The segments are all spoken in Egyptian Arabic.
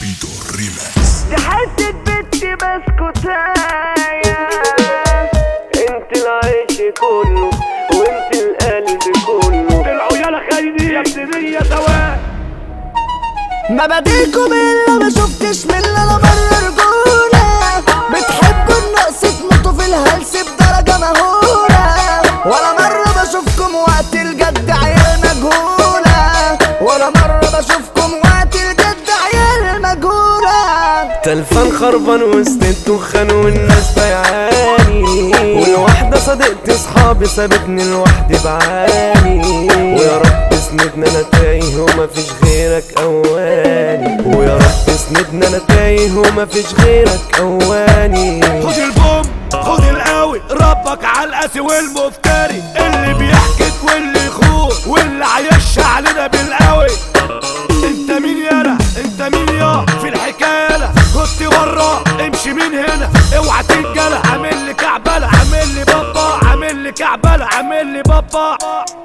فيتو ريماكس دي حتة بنتي بسكوتاية انت العيش كله وانت القلب كله طلعوا يلا خاينين يا ابنية سواء مبادئكم الا ما شفتش من اللي انا بره رجوله بتحبوا النقص تموتوا في الهلس بدرجه مهوله ولا مره بشوفكم وقت الجد عيال مجهوله ولا مره بشوفكم وقت الجد عيال مجهوله تلفان خربان وسط الدخان والناس بيعاني والواحدة صديقتي صحابي سابتني لوحدي بعاني ويا رب اسندنا انا تايه ومفيش غيرك اواني ويا رب اسندنا انا تايه ومفيش غيرك اواني خد البوم خد القوي ربك على القاسي والمفتري اللي بيحكي واللي يخون واللي عايش علينا بالقوي انت مين يالا انت مين يا في الحكايه كنت ورا امشي من هنا اوعى تنجلى عامل لي كعبله عامل لي بابا عامل لي كعبله عامل لي بابا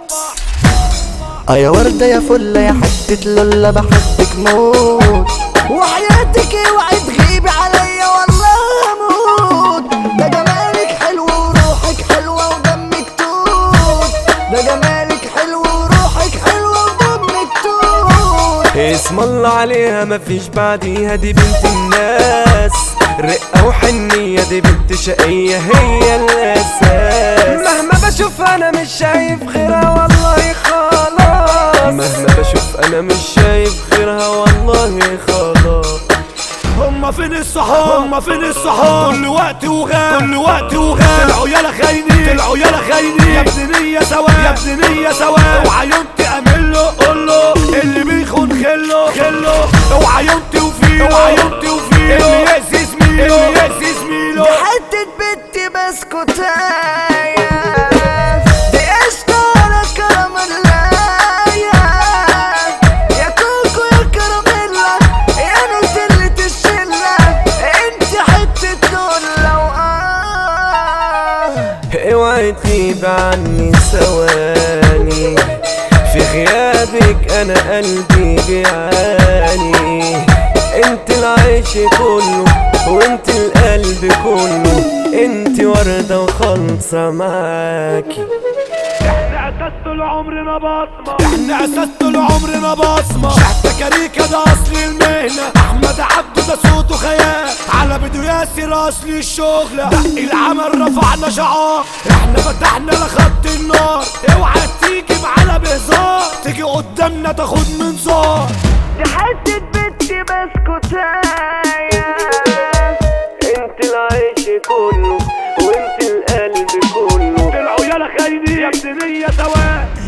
اه يا وردة يا فلة يا حتة لولة بحبك موت وحياتك اوعي تغيبي عليا والله هموت ده جمالك حلو وروحك حلوة ودمك توت ده جمالك حلو وروحك حلوة ودمك توت اسم الله عليها مفيش بعديها دي بنت الناس رقة وحنية دي بنت شقية هي الأساس مهما بشوف أنا مش شايف غيرها والله خلاص مهما بشوف أنا مش شايف غيرها والله خلاص هما فين الصحاب هما فين الصحاب كل وقت وغاب كل وقت وغاب طلعوا يلا خاينين طلعوا يلا خاينين يا ابن نية سواء يا ابن نية سواء اوعى يوم تأمن له قول له اللي بيخون خله خله اوعى يوم توفيه اوعى يوم توفيه اللي يأذي زميله اللي يأذي زميله حتة بنت بسكوتاية دي قشطة على كراميلاية يا كوكو يا كراميلا يا نوتيلة الشلة انت حتة دولة وآه اوعي تغيب عني ثواني في غيابك انا قلبي بيعاني انت العيش كله وانت القلب كله انت وردة وخالصة معاكي احنا اساس طول عمرنا بصمة احنا اساس طول عمرنا بصمة شحتة كاريكا ده اصل المهنة احمد عبده ده صوته خيال على بدو ياسر اصل الشغلة دق العمل رفعنا شعار احنا فتحنا لخط النار اوعى تيجي معانا بهزار تيجي قدامنا تاخد منظار دي حتة بنتي بسكوتاية انت العيش كله وانت القلب كله طلعوا يلا خاينين يا ابن نية سواء